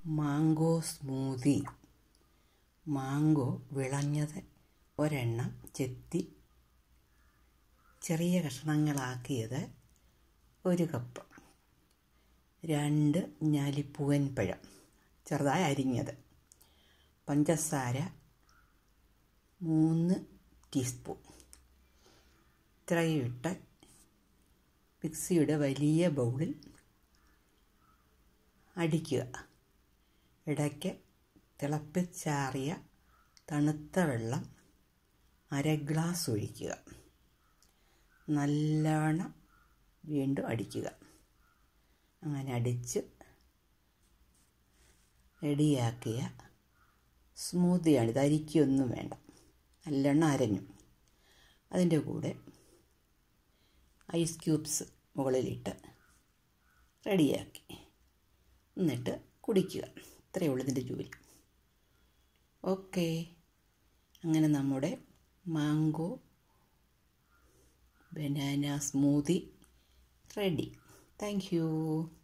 mango smoothie mango വിളഞ്ഞത് ഒരെണ്ണം ചെത്തി ചെറിയ കഷ്ണങ്ങളാക്കിയത് ഒരു കപ്പ് രണ്ട് ഞാലിപ്പൂവൻ പഴം ചെറുതായി അരിഞ്ഞത് പഞ്ചസാര മൂന്ന് ടീസ്പൂൺ ഇത്രയും ഇട്ട് മിക്സിയുടെ വലിയ ബൗളിൽ അടിക്കുക ഇടയ്ക്ക് തിളപ്പിച്ചാറിയ തണുത്ത വെള്ളം അര ഗ്ലാസ് ഒഴിക്കുക നല്ലവണ്ണം വീണ്ടും അടിക്കുക അങ്ങനെ അടിച്ച് റെഡിയാക്കിയ സ്മൂത്തിയാണ് ഇത് അരിക്കൊന്നും വേണ്ട നല്ലെണ്ണം അരഞ്ഞു അതിൻ്റെ കൂടെ ഐസ് ക്യൂബ്സ് മുകളിലിട്ട് റെഡിയാക്കി എന്നിട്ട് കുടിക്കുക ഇത്രയേ ഉള്ളൂ ഇതിൻ്റെ ജോലി ഓക്കെ അങ്ങനെ നമ്മുടെ mango banana smoothie ready thank U